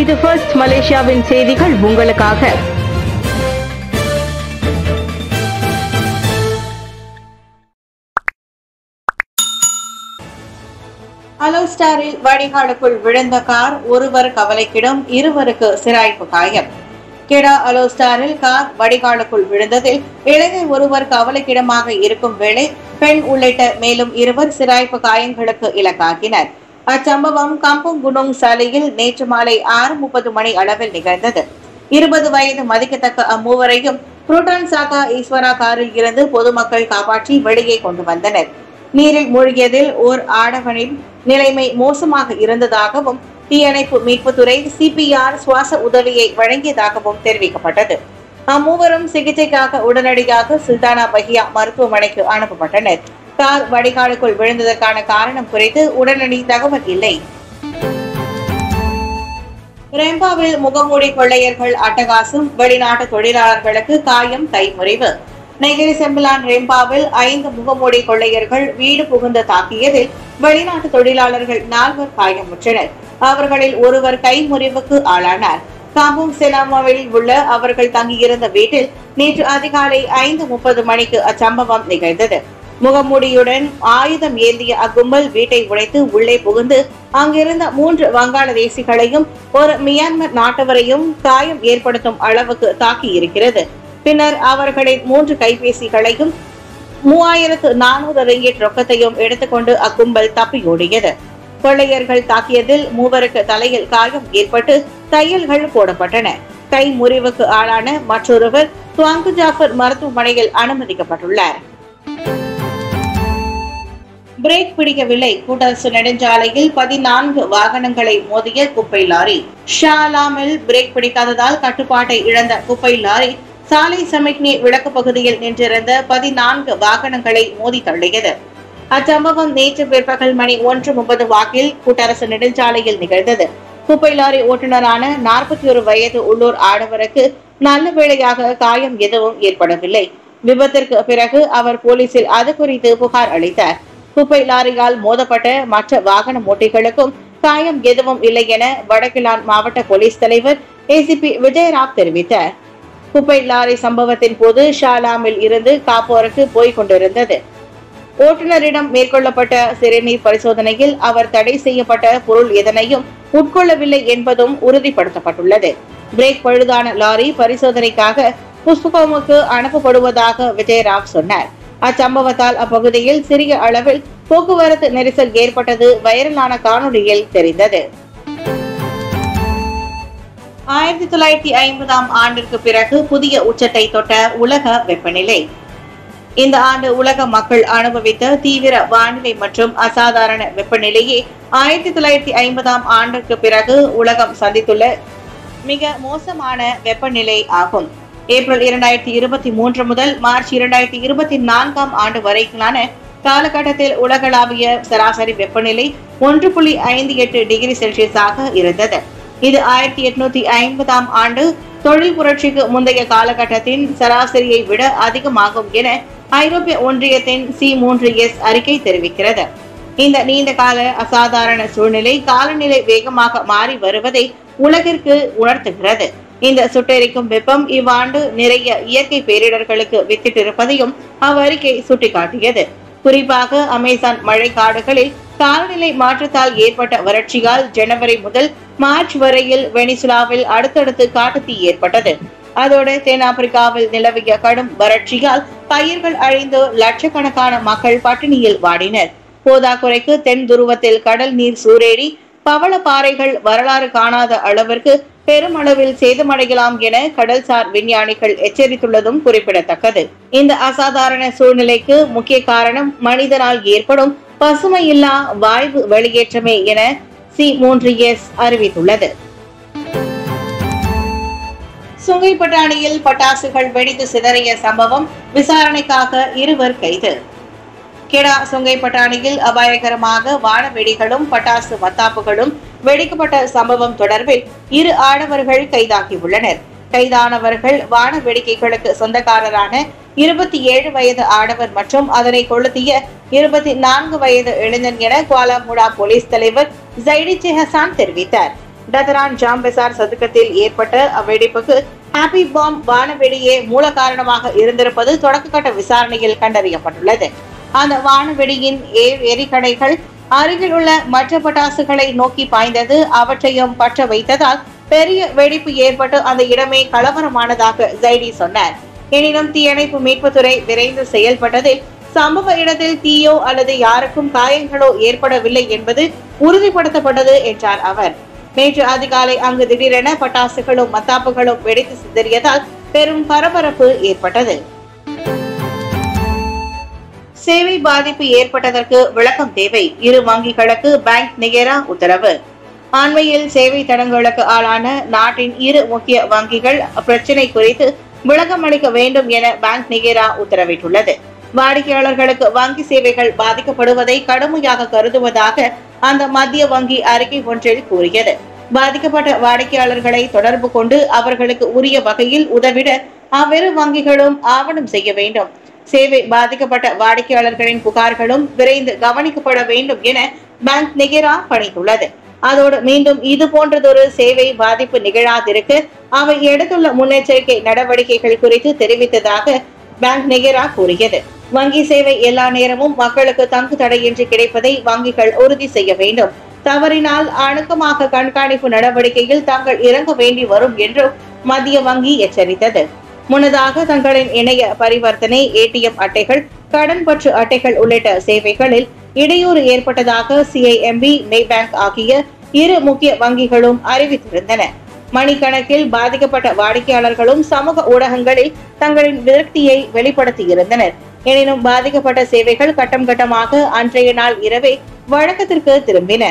இது ஃபர்ஸ்ட் மலேசியாவின் செய்திகள் உங்களுக்காக அலோ ஸ்டாரில் வடிகாலுக்குள் விழுந்த கார் ஒருவர் கவலைக்கிடம் இருவருக்கு சிராய்ப்பு காயம் கெடா அலோ ஸ்டாரில் கார் வடிகாலுக்குள் விழுந்ததில் இளைஞர் ஒருவர் கவலைக்கிடமாக இருக்கும் வேளை பெண் உள்ளிட்ட மேலும் இருவர் சிராய்ப்பு காயங்களுக்கு இலக்காகினர் அச்சம்பவம் கம்பம் குனோங் சாலையில் நேற்று மாலை ஆறு முப்பது மணி அளவில் நிகழ்ந்தது இருபது வயது மதிக்கத்தக்க அம்மூவரையும் புரோட்டான் சாக்கா ஈஸ்வரா காரில் இருந்து பொதுமக்கள் காப்பாற்றி வெளியே கொண்டு வந்தனர் நீரில் மூழ்கியதில் ஓர் ஆடவனின் நிலைமை மோசமாக இருந்ததாகவும் தீயணைப்பு மீட்புத்துறை சிபிஆர் சுவாச உதவியை வழங்கியதாகவும் தெரிவிக்கப்பட்டது அம்மூவரும் சிகிச்சைக்காக உடனடியாக சுல்தானா பஹியா மருத்துவமனைக்கு அனுப்பப்பட்டனர் கார் வடிகாலுக்குள் விழுந்ததற்கான காரணம் குறித்து உடனடி தகவல் இல்லை ரெம்பாவில் முகமூடி கொள்ளையர்கள் அட்டகாசம் வெளிநாட்டு தொழிலாளர்களுக்கு காயம் கைமுறிவு நெகிரி செம்பிலான் ரெம்பாவில் ஐந்து முகமூடி கொள்ளையர்கள் வீடு புகுந்து தாக்கியதில் வெளிநாட்டு தொழிலாளர்கள் நால்வர் காயமுற்றனர் அவர்களில் ஒருவர் கைமுறிவுக்கு ஆளானார் காம்பூங் செனாமாவில் உள்ள அவர்கள் தங்கியிருந்த வீட்டில் நேற்று அதிகாலை ஐந்து முப்பது மணிக்கு அச்சம்பவம் நிகழ்ந்தது முகமூடியுடன் ஆயுதம் ஏந்திய அக்கும்பல் வீட்டை உடைத்து உள்ளே புகுந்து அங்கிருந்த மூன்று வங்காளதேசிகளையும் ஒரு மியான்மர் நாட்டவரையும் காயம் ஏற்படுத்தும் அளவுக்கு தாக்கி இருக்கிறது பின்னர் அவர்களின் மூன்று கைபேசிகளையும் மூவாயிரத்து நானூறு ரிங்கிட் ரொக்கத்தையும் எடுத்துக்கொண்டு அக்கும்பல் தப்பியோடியது கொள்ளையர்கள் தாக்கியதில் மூவருக்கு தலையில் காயம் ஏற்பட்டு தையல்கள் போடப்பட்டன கை முறிவுக்கு ஆளான மற்றொருவர் துவாங்கு ஜாஃபர் மருத்துவமனையில் அனுமதிக்கப்பட்டுள்ளார் பிரேக் பிடிக்கவில்லை கூட்டரசு நெடுஞ்சாலையில் பதினான்கு வாகனங்களை மோதிய குப்பை லாரி ஷாலாமில் பிரேக் பிடிக்காததால் கட்டுப்பாட்டை இழந்த குப்பை லாரி சாலை சமிக்ஞை விளக்கு பகுதியில் நின்றிருந்த பதினான்கு வாகனங்களை மோதி தள்ளியது அச்சம்பவம் நேற்று பிற்பகல் மணி ஒன்று முப்பது வாக்கில் கூட்டரசு நெடுஞ்சாலையில் நிகழ்ந்தது குப்பை லாரி ஓட்டுநரான நாற்பத்தி ஒரு வயது உள்ளூர் ஆடவருக்கு நல்ல வேளையாக காயம் எதுவும் ஏற்படவில்லை விபத்திற்கு பிறகு அவர் போலீசில் அது குறித்து புகார் அளித்தார் குப்பை லாரியால் மோதப்பட்ட மற்ற வாகன ஓட்டிகளுக்கும் காயம் எதுவும் இல்லை என வடகிலான் மாவட்ட போலீஸ் தலைவர் ஏசிபி விஜயராவ் தெரிவித்தார் குப்பை லாரி சம்பவத்தின் போது ஷாலாமில் இருந்து காப்போருக்கு போய்க் கொண்டிருந்தது ஓட்டுநரிடம் மேற்கொள்ளப்பட்ட சிறுநீர் பரிசோதனையில் அவர் தடை செய்யப்பட்ட பொருள் எதனையும் உட்கொள்ளவில்லை என்பதும் உறுதிப்படுத்தப்பட்டுள்ளது பிரேக் பழுதான லாரி பரிசோதனைக்காக புஷ்பகோமுக்கு அனுப்பப்படுவதாக விஜயராவ் சொன்னார் அச்சம்பவத்தால் அப்பகுதியில் சிறிய அளவில் போக்குவரத்து நெரிசல் ஏற்பட்டது வைரலான காணொலியில் தெரிந்தது ஆயிரத்தி தொள்ளாயிரத்தி ஐம்பதாம் ஆண்டிற்கு பிறகு புதிய உச்சத்தை தொட்ட உலக வெப்பநிலை இந்த ஆண்டு உலக மக்கள் அனுபவித்த தீவிர வானிலை மற்றும் அசாதாரண வெப்பநிலையே ஆயிரத்தி தொள்ளாயிரத்தி ஐம்பதாம் ஆண்டுக்கு பிறகு உலகம் சந்தித்துள்ள மிக மோசமான வெப்பநிலை ஆகும் ஏப்ரல் இரண்டாயிரத்தி இருபத்தி மூன்று முதல் மார்ச் இரண்டாயிரத்தி இருபத்தி நான்காம் ஆண்டு வரையிலான காலகட்டத்தில் உலகளாவிய சராசரி வெப்பநிலை ஒன்று புள்ளி ஐந்து எட்டு டிகிரி செல்சியஸாக இருந்தது இது ஆயிரத்தி எட்நூத்தி ஐம்பதாம் ஆண்டு தொழில் புரட்சிக்கு முந்தைய காலகட்டத்தின் சராசரியை விட அதிகமாகும் என ஐரோப்பிய ஒன்றியத்தின் சி மூன்று எஸ் அறிக்கை தெரிவிக்கிறது இந்த நீண்ட கால அசாதாரண சூழ்நிலை காலநிலை வேகமாக மாறி வருவதை உலகிற்கு உணர்த்துகிறது இந்த சுட்டெரிக்கும் வெப்பம் இவ்வாண்டு நிறைய இயற்கை பேரிடர்களுக்கு வித்திட்டிருப்பதையும் அவ்வறிக்கை சுட்டிக்காட்டியது குறிப்பாக அமேசான் மழைக்காடுகளில் காலநிலை மாற்றத்தால் ஏற்பட்ட வறட்சியால் ஜனவரி முதல் மார்ச் வரையில் வெனிசுலாவில் அடுத்தடுத்து காட்டுத்தீ ஏற்பட்டது அதோடு தென்னாப்பிரிக்காவில் நிலவிய கடும் வறட்சியால் பயிர்கள் அழிந்து லட்சக்கணக்கான மக்கள் பட்டினியில் வாடினர் போதாக்குறைக்கு தென் துருவத்தில் கடல் நீர் சூறேறி பவளப்பாறைகள் வரலாறு காணாத அளவிற்கு பெருமளவில் சேதமடையலாம் என கடல்சார் விஞ்ஞானிகள் எச்சரித்துள்ளதும் குறிப்பிடத்தக்கது இந்த அசாதாரண சூழ்நிலைக்கு முக்கிய காரணம் மனிதனால் ஏற்படும் பசுமையில்லா வாயு வெளியேற்றமே என சி மூன்று எஸ் அறிவித்துள்ளது சுங்கைப்பட்டாணியில் பட்டாசுகள் வெடித்து சிதறிய சம்பவம் விசாரணைக்காக இருவர் கைது கெடா சுங்கைப்பட்டாணியில் அபாயகரமாக வான வெடிகளும் பட்டாசு மத்தாப்புகளும் வெடிக்கப்பட்ட சம்பவம் தொடர்பில் இரு ஆடவர்கள் கைதாகியுள்ளனர் கைதானவர்கள் வான வேடிக்கைகளுக்கு சொந்தக்காரரான இருபத்தி ஏழு வயது ஆடவர் மற்றும் அதனை கொளுத்திய இருபத்தி நான்கு வயது இளைஞன் என குவாலாமுடா போலீஸ் தலைவர் ஜைடி ஹசான் தெரிவித்தார் டதரான் ஜாம்பெசார் சதுக்கத்தில் ஏற்பட்ட அவ்வெடிப்புக்கு ஹாப்பி பாம் வானவெடியே மூல காரணமாக இருந்திருப்பது தொடக்கக்கட்ட விசாரணையில் கண்டறியப்பட்டுள்ளது அந்த வானவெடியின் ஏழு எரிகணைகள் அருகில் உள்ள மற்ற பட்டாசுகளை நோக்கி பாய்ந்தது அவற்றையும் பற்ற வைத்ததால் பெரிய வெடிப்பு ஏற்பட்டு அந்த இடமே கலவரமானதாக ஜைடி சொன்னார் எனினும் தீயணைப்பு மீட்புத்துறை விரைந்து செயல்பட்டதில் சம்பவ இடத்தில் தீயோ அல்லது யாருக்கும் காயங்களோ ஏற்படவில்லை என்பது உறுதிப்படுத்தப்பட்டது என்றார் அவர் நேற்று அதிகாலை அங்கு திடீரென பட்டாசுகளும் மத்தாப்புகளும் வெடித்து சிதறியதால் பெரும் பரபரப்பு ஏற்பட்டது சேவை பாதிப்பு ஏற்பட்டதற்கு விளக்கம் தேவை இரு வங்கிகளுக்கு பேங்க் நிகரா உத்தரவு அண்மையில் சேவை தடங்களுக்கு ஆளான நாட்டின் இரு முக்கிய வங்கிகள் பிரச்சினை குறித்து விளக்கம் அளிக்க வேண்டும் என பேங்க் நிகரா உத்தரவிட்டுள்ளது வாடிக்கையாளர்களுக்கு வங்கி சேவைகள் பாதிக்கப்படுவதை கடுமையாக கருதுவதாக அந்த மத்திய வங்கி அறிக்கை ஒன்றில் கூறியது பாதிக்கப்பட்ட வாடிக்கையாளர்களை தொடர்பு கொண்டு அவர்களுக்கு உரிய வகையில் உதவிட அவ்விரு வங்கிகளும் ஆவணம் செய்ய வேண்டும் சேவை பாதிக்கப்பட்ட வாடிக்கையாளர்களின் புகார்களும் விரைந்து கவனிக்கப்பட வேண்டும் என பேங்க் நிகரா பணித்துள்ளது அதோடு மீண்டும் இது போன்றதொரு சேவை பாதிப்பு நிகழாதிருக்க அவை எடுத்துள்ள முன்னெச்சரிக்கை நடவடிக்கைகள் குறித்து தெரிவித்ததாக பேங்க் நிகரா கூறியது வங்கி சேவை எல்லா நேரமும் மக்களுக்கு தங்கு தடையின்றி கிடைப்பதை வங்கிகள் உறுதி செய்ய வேண்டும் தவறினால் அணுக்கமாக கண்காணிப்பு நடவடிக்கையில் தாங்கள் இறங்க வேண்டி வரும் என்றும் மத்திய வங்கி எச்சரித்தது முன்னதாக தங்களின் இணைய பரிவர்த்தனை ஏடிஎம் அட்டைகள் கடன் பற்று அட்டைகள் உள்ளிட்ட சேவைகளில் இடையூறு ஏற்பட்டதாக சிஐஎம்பி பேங்க் ஆகிய இரு முக்கிய வங்கிகளும் அறிவித்திருந்தன மணிக்கணக்கில் பாதிக்கப்பட்ட வாடிக்கையாளர்களும் சமூக ஊடகங்களில் தங்களின் விரக்தியை வெளிப்படுத்தியிருந்தனர் எனினும் பாதிக்கப்பட்ட சேவைகள் கட்டம் கட்டமாக அன்றைய நாள் இரவே வழக்கத்திற்கு திரும்பின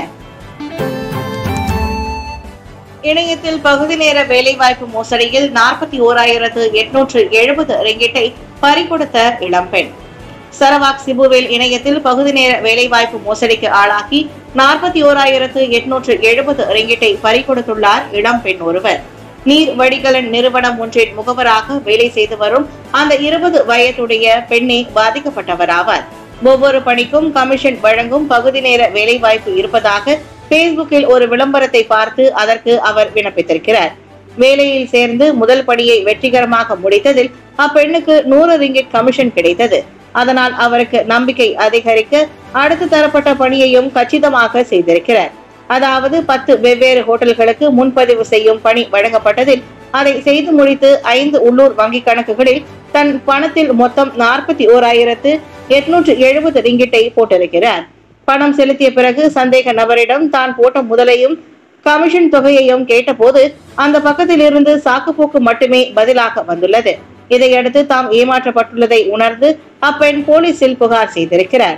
இணையத்தில் பகுதி நேர வேலைவாய்ப்பு மோசடியில் நாற்பத்தி ஓராயிரத்து எட்நூற்று எழுபது ரிங்கிட்டை பறிகொடுத்த இளம்பெண் சரவாக் சிபுவில் இணையத்தில் பகுதி நேர வேலைவாய்ப்பு மோசடிக்கு ஆளாகி நாற்பத்தி ஓராயிரத்து எட்நூற்று எழுபது ரிங்கிட்டை பறிகொடுத்துள்ளார் இளம்பெண் ஒருவர் நீர் வடிகலன் நிறுவனம் ஒன்றின் முகவராக வேலை செய்து வரும் அந்த இருபது வயதுடைய பெண்ணே பாதிக்கப்பட்டவராவார் ஒவ்வொரு பணிக்கும் கமிஷன் வழங்கும் பகுதி நேர வேலைவாய்ப்பு இருப்பதாக பேஸ்புக்கில் ஒரு விளம்பரத்தை பார்த்து அதற்கு அவர் விண்ணப்பித்திருக்கிறார் வேலையில் சேர்ந்து முதல் பணியை வெற்றிகரமாக முடித்ததில் அப்பெண்ணுக்கு நூறு ரிங்கிட் கமிஷன் கிடைத்தது அதனால் அவருக்கு நம்பிக்கை அதிகரிக்க அடுத்து தரப்பட்ட பணியையும் கச்சிதமாக செய்திருக்கிறார் அதாவது பத்து வெவ்வேறு ஹோட்டல்களுக்கு முன்பதிவு செய்யும் பணி வழங்கப்பட்டதில் அதை செய்து முடித்து ஐந்து உள்ளூர் வங்கி கணக்குகளில் தன் பணத்தில் மொத்தம் நாற்பத்தி ஓராயிரத்து எட்நூற்று எழுபது ரிங்கிட்டை போட்டிருக்கிறார் பணம் செலுத்திய பிறகு சந்தேக நபரிடம் தான் போட்ட முதலையும் கமிஷன் தொகையையும் கேட்டபோது அந்த பக்கத்தில் இருந்து சாக்குப்போக்கு மட்டுமே பதிலாக வந்துள்ளது இதையடுத்து தாம் ஏமாற்றப்பட்டுள்ளதை உணர்ந்து அப்பெண் போலீசில் புகார் செய்திருக்கிறார்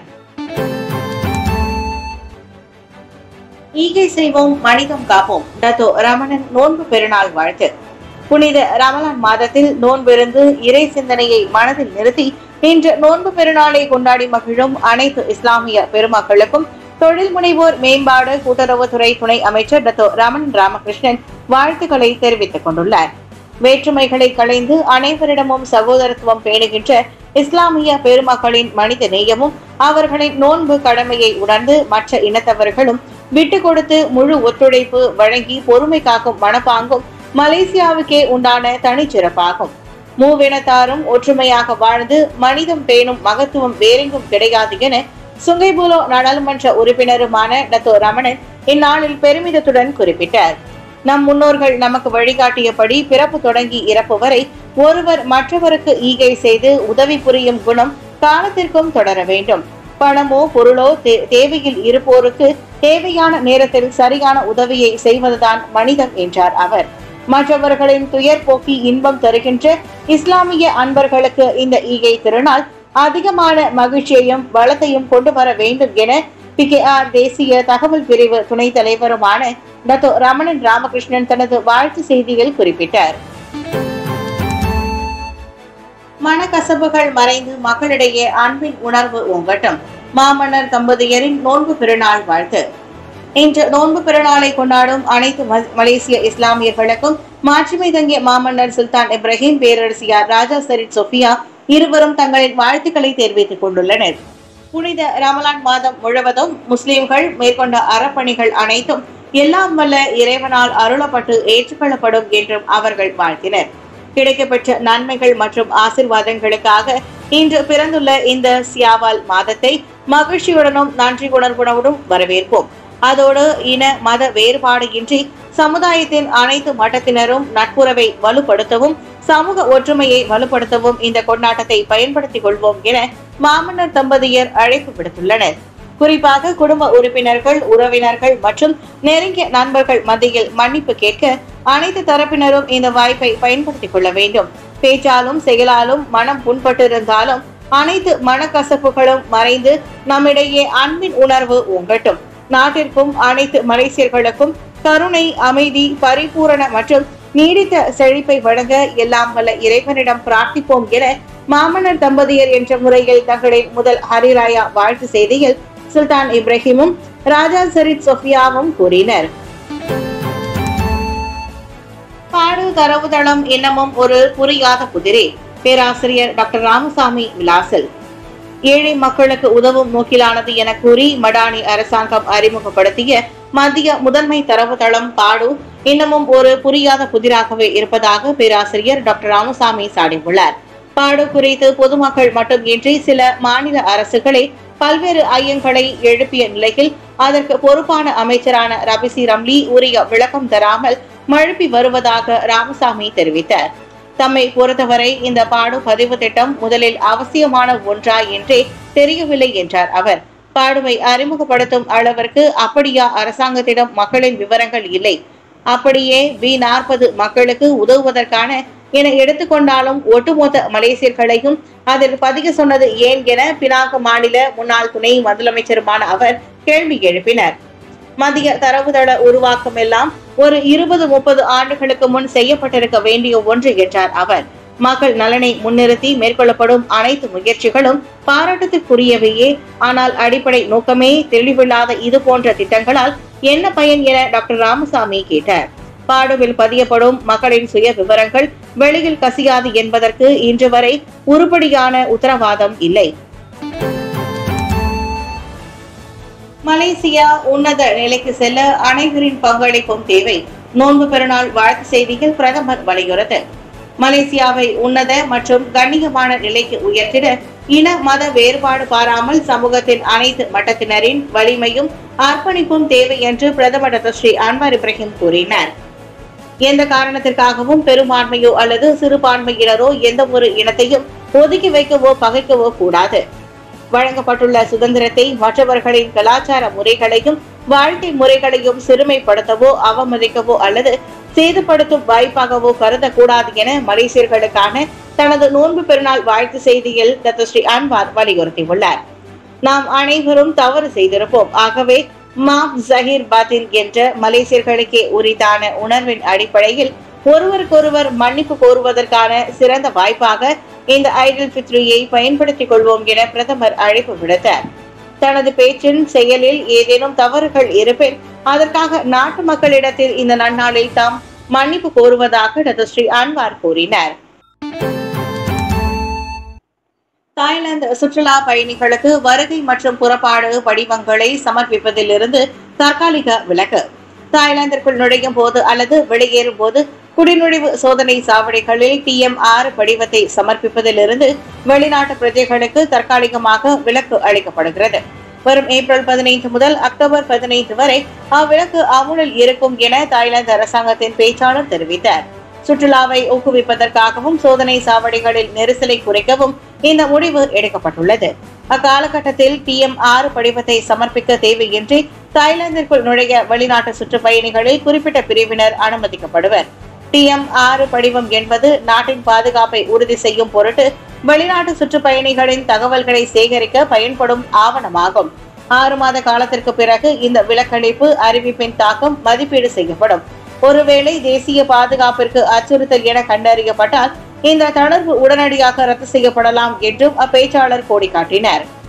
ஈகை செய்வோம் மனிதம் காப்போம் டத்தோ ரமணன் நோன்பு பெருநாள் வாழ்த்து புனித ரமலான் மாதத்தில் நோன்பிருந்து இறை சிந்தனையை மனதில் நிறுத்தி இன்று நோன்பு பெருநாளை கொண்டாடி மகிழும் அனைத்து இஸ்லாமிய பெருமக்களுக்கும் தொழில் முனைவோர் மேம்பாடு கூட்டுறவுத்துறை துணை அமைச்சர் டத்தோ ரமணன் ராமகிருஷ்ணன் வாழ்த்துக்களை தெரிவித்துக் கொண்டுள்ளார் வேற்றுமைகளை களைந்து அனைவரிடமும் சகோதரத்துவம் பேணுகின்ற இஸ்லாமிய பெருமக்களின் மனித நேயமும் அவர்களின் நோன்பு கடமையை உணர்ந்து மற்ற இனத்தவர்களும் விட்டு கொடுத்து முழு ஒத்துழைப்பு வழங்கி பொறுமை காக்கும் மனப்பாங்கும் மலேசியாவுக்கே உண்டான தனிச்சிறப்பாகும் மூவினத்தாரும் ஒற்றுமையாக வாழ்ந்து மனிதம் பேணும் மகத்துவம் வேறெங்கும் கிடையாது என சுங்கைபுலோ நாடாளுமன்ற உறுப்பினருமான டத்தோ ரமணன் இந்நாளில் பெருமிதத்துடன் குறிப்பிட்டார் நம் முன்னோர்கள் நமக்கு வழிகாட்டியபடி பிறப்பு தொடங்கி இறப்பு வரை ஒருவர் மற்றவருக்கு ஈகை செய்து உதவி புரியும் குணம் காலத்திற்கும் தொடர வேண்டும் பணமோ பொருளோ தே- தேவையில் இருப்போருக்கு தேவையான நேரத்தில் சரியான உதவியை செய்வதுதான் மனிதம் என்றார் அவர் மற்றவர்களின் துயர் போக்கி இன்பம் தருகின்ற இஸ்லாமிய அன்பர்களுக்கு இந்த ஈகை திருநாள் அதிகமான மகிழ்ச்சியையும் வளத்தையும் கொண்டு வர வேண்டும் என பிகேஆர் தேசிய தகவல் பிரிவு துணைத் தலைவருமான டத்தோ ரமணன் ராமகிருஷ்ணன் தனது வாழ்த்து செய்தியில் குறிப்பிட்டார் மனக்கசப்புகள் மறைந்து மக்களிடையே அன்பின் உணர்வு ஓங்கட்டும் மாமன்னர் தம்பதியரின் நோன்பு பெருநாள் வாழ்த்து இன்று நோன்பு பெருநாளை கொண்டாடும் அனைத்து ம- மலேசிய இஸ்லாமியர்களுக்கும் மாட்சிமை தங்கிய மாமன்னர் சுல்தான் இப்ராஹிம் பேரரசியார் ராஜா சரிட் சொஃபியா இருவரும் தங்களின் வாழ்த்துக்களை தெரிவித்துக் கொண்டுள்ளனர் புனித ரமலான் மாதம் முழுவதும் முஸ்லிம்கள் மேற்கொண்ட அறப்பணிகள் அனைத்தும் எல்லாம் வல்ல இறைவனால் அருளப்பட்டு ஏற்றுக்கொள்ளப்படும் என்றும் அவர்கள் வாழ்த்தினர் கிடைக்கப்பெற்ற நன்மைகள் மற்றும் ஆசிர்வாதங்களுக்காக இன்று பிறந்துள்ள இந்த சியாவால் மாதத்தை மகிழ்ச்சியுடனும் நன்றி உணர்வுடனும் வரவேற்போம் அதோடு இன மத வேறுபாடு இன்றி சமுதாயத்தின் அனைத்து மட்டத்தினரும் நட்புறவை வலுப்படுத்தவும் சமூக ஒற்றுமையை வலுப்படுத்தவும் இந்த கொண்டாட்டத்தை பயன்படுத்திக் கொள்வோம் என மாமன்னர் தம்பதியர் அழைப்பு விடுத்துள்ளனர் குறிப்பாக குடும்ப உறுப்பினர்கள் உறவினர்கள் மற்றும் நெருங்கிய நண்பர்கள் மத்தியில் மன்னிப்பு கேட்க அனைத்து தரப்பினரும் இந்த வாய்ப்பை பயன்படுத்திக் கொள்ள வேண்டும் பேச்சாலும் செயலாலும் மனம் புண்பட்டிருந்தாலும் அனைத்து மனக்கசப்புகளும் மறைந்து நம்மிடையே அன்பின் உணர்வு ஓங்கட்டும் நாட்டிற்கும் அனைத்து மலேசியர்களுக்கும் கருணை அமைதி பரிபூரண மற்றும் நீடித்த செழிப்பை வழங்க எல்லாம் வல்ல இறைவனிடம் பிரார்த்திப்போம் என மாமன்னர் தம்பதியர் என்ற முறையில் தங்களின் முதல் ஹரிராயா வாழ்த்து செய்தியில் சுல்தான் இப்ராஹிமும் ராஜா சரித் சொஃபியாவும் கூறினர் பாடு தரவுதளம் இன்னமும் ஒரு புரியாத புதிரே பேராசிரியர் டாக்டர் ராமசாமி விலாசல் ஏழை மக்களுக்கு உதவும் நோக்கிலானது என கூறி மடானி அரசாங்கம் அறிமுகப்படுத்திய மத்திய முதன்மை தரவுதளம் பாடு இன்னமும் ஒரு புரியாத புதிராகவே இருப்பதாக பேராசிரியர் டாக்டர் ராமசாமி சாடியுள்ளார் பாடு குறித்து பொதுமக்கள் மட்டுமின்றி சில மாநில அரசுகளே பல்வேறு ஐயங்களை எழுப்பிய நிலையில் அதற்கு பொறுப்பான அமைச்சரான ரபிசி ரம்லி உரிய விளக்கம் தராமல் மழுப்பி வருவதாக ராமசாமி தெரிவித்தார் தம்மை பொறுத்தவரை இந்த பாடு பதிவு திட்டம் முதலில் அவசியமான ஒன்றா என்றே தெரியவில்லை என்றார் அவர் பாடுவை அறிமுகப்படுத்தும் அளவிற்கு அப்படியா அரசாங்கத்திடம் மக்களின் விவரங்கள் இல்லை அப்படியே பி நாற்பது மக்களுக்கு உதவுவதற்கான என எடுத்துக்கொண்டாலும் ஒட்டுமொத்த மலேசியர்களையும் அதில் பதிக சொன்னது ஏன் என பினாங்கு மாநில முன்னாள் துணை முதலமைச்சருமான அவர் கேள்வி எழுப்பினர் மத்திய தரவுதள உருவாக்கம் எல்லாம் ஒரு இருபது முப்பது ஆண்டுகளுக்கு முன் செய்யப்பட்டிருக்க வேண்டிய ஒன்று என்றார் அவர் மக்கள் நலனை முன்னிறுத்தி மேற்கொள்ளப்படும் அனைத்து முயற்சிகளும் பாராட்டத்திற்குரியவையே ஆனால் அடிப்படை நோக்கமே தெளிவில்லாத இது போன்ற திட்டங்களால் என்ன பயன் என டாக்டர் ராமசாமி கேட்டார் பாடுவில் பதியப்படும் மக்களின் சுய விவரங்கள் வெளியில் கசியாது என்பதற்கு இன்று வரை உருப்படியான உத்தரவாதம் இல்லை மலேசியா உன்னத நிலைக்கு செல்ல அனைவரின் பங்களிப்பும் தேவை நோன்பு பெருநாள் வாழ்த்து செய்தியில் பிரதமர் வலியுறுத்து மலேசியாவை உன்னத மற்றும் கண்ணியமான நிலைக்கு உயர்த்திட இன மத வேறுபாடு பாராமல் சமூகத்தின் அனைத்து மட்டத்தினரின் வலிமையும் அர்ப்பணிப்பும் தேவை என்று பிரதமர் டாக்டர் ஸ்ரீ அன்வார் இப்ராஹிம் கூறினார் எந்த காரணத்திற்காகவும் பெரும்பான்மையோ அல்லது சிறுபான்மையினரோ எந்த ஒரு இனத்தையும் ஒதுக்கி வைக்கவோ பகைக்கவோ கூடாது வழங்கப்பட்டுள்ள சுதந்திரத்தை மற்றவர்களின் கலாச்சார முறைகளையும் வாழ்க்கை முறைகளையும் சிறுமைப்படுத்தவோ அவமதிக்கவோ அல்லது சேதப்படுத்தும் வாய்ப்பாகவோ கருதக்கூடாது என மலேசியர்களுக்கான தனது நோன்பு பெருநாள் வாழ்த்து செய்தியில் டாக்டர் ஸ்ரீ அன்வார் வலியுறுத்தியுள்ளார் நாம் அனைவரும் தவறு செய்திருப்போம் ஆகவே மாப் ஜஹீர் பாத்தின் என்ற மலேசியர்களுக்கே உரித்தான உணர்வின் அடிப்படையில் ஒருவருக்கொருவர் மன்னிப்பு கோருவதற்கான சிறந்த வாய்ப்பாக இந்த ஐடில் பித்ரியை பயன்படுத்திக் கொள்வோம் என பிரதமர் அழைப்பு விடுத்தார் தனது பேச்சின் செயலில் ஏதேனும் தவறுகள் இருப்பின் அதற்காக நாட்டு மக்களிடத்தில் இந்த நன்னாளில் தாம் மன்னிப்பு கோருவதாக டாக்டர் ஸ்ரீ அன்வார் கூறினார் தாய்லாந்து சுற்றுலா பயணிகளுக்கு வருகை மற்றும் புறப்பாடு படிவங்களை சமர்ப்பிப்பதிலிருந்து தற்காலிக விலக்கு தாய்லாந்திற்குள் நுழையும் போது அல்லது வெளியேறும் போது குடிநுழைவு சோதனை சாவடிகளில் டிஎம் ஆறு படிவத்தை சமர்ப்பிப்பதிலிருந்து வெளிநாட்டு பிரஜைகளுக்கு தற்காலிகமாக விலக்கு அளிக்கப்படுகிறது வரும் ஏப்ரல் பதினைந்து முதல் அக்டோபர் பதினைந்து வரை அவ்விலக்கு அமுலில் இருக்கும் என தாய்லாந்து அரசாங்கத்தின் பேச்சாளர் தெரிவித்தார் சுற்றுலாவை ஊக்குவிப்பதற்காகவும் சோதனை சாவடிகளில் நெரிசலை குறைக்கவும் இந்த முடிவு எடுக்கப்பட்டுள்ளது அக்காலகட்டத்தில் டிஎம் ஆறு படிவத்தை சமர்ப்பிக்க தேவையின்றி தாய்லாந்திற்குள் நுழைய வெளிநாட்டு சுற்றுப்பயணிகளில் குறிப்பிட்ட பிரிவினர் அனுமதிக்கப்படுவர் டிஎம் ஆறு படிவம் என்பது நாட்டின் பாதுகாப்பை உறுதி செய்யும் பொருட்டு வெளிநாட்டு சுற்றுப்பயணிகளின் தகவல்களை சேகரிக்க பயன்படும் ஆவணமாகும் ஆறு மாத காலத்திற்கு பிறகு இந்த விலக்களிப்பு அறிவிப்பின் தாக்கம் மதிப்பீடு செய்யப்படும் ஒருவேளை தேசிய பாதுகாப்பிற்கு அச்சுறுத்தல் என கண்டறியப்பட்டால் இந்த தளர்வு உடனடியாக ரத்து செய்யப்படலாம் என்றும் அப்பேச்சாளர் கோடி காட்டினார்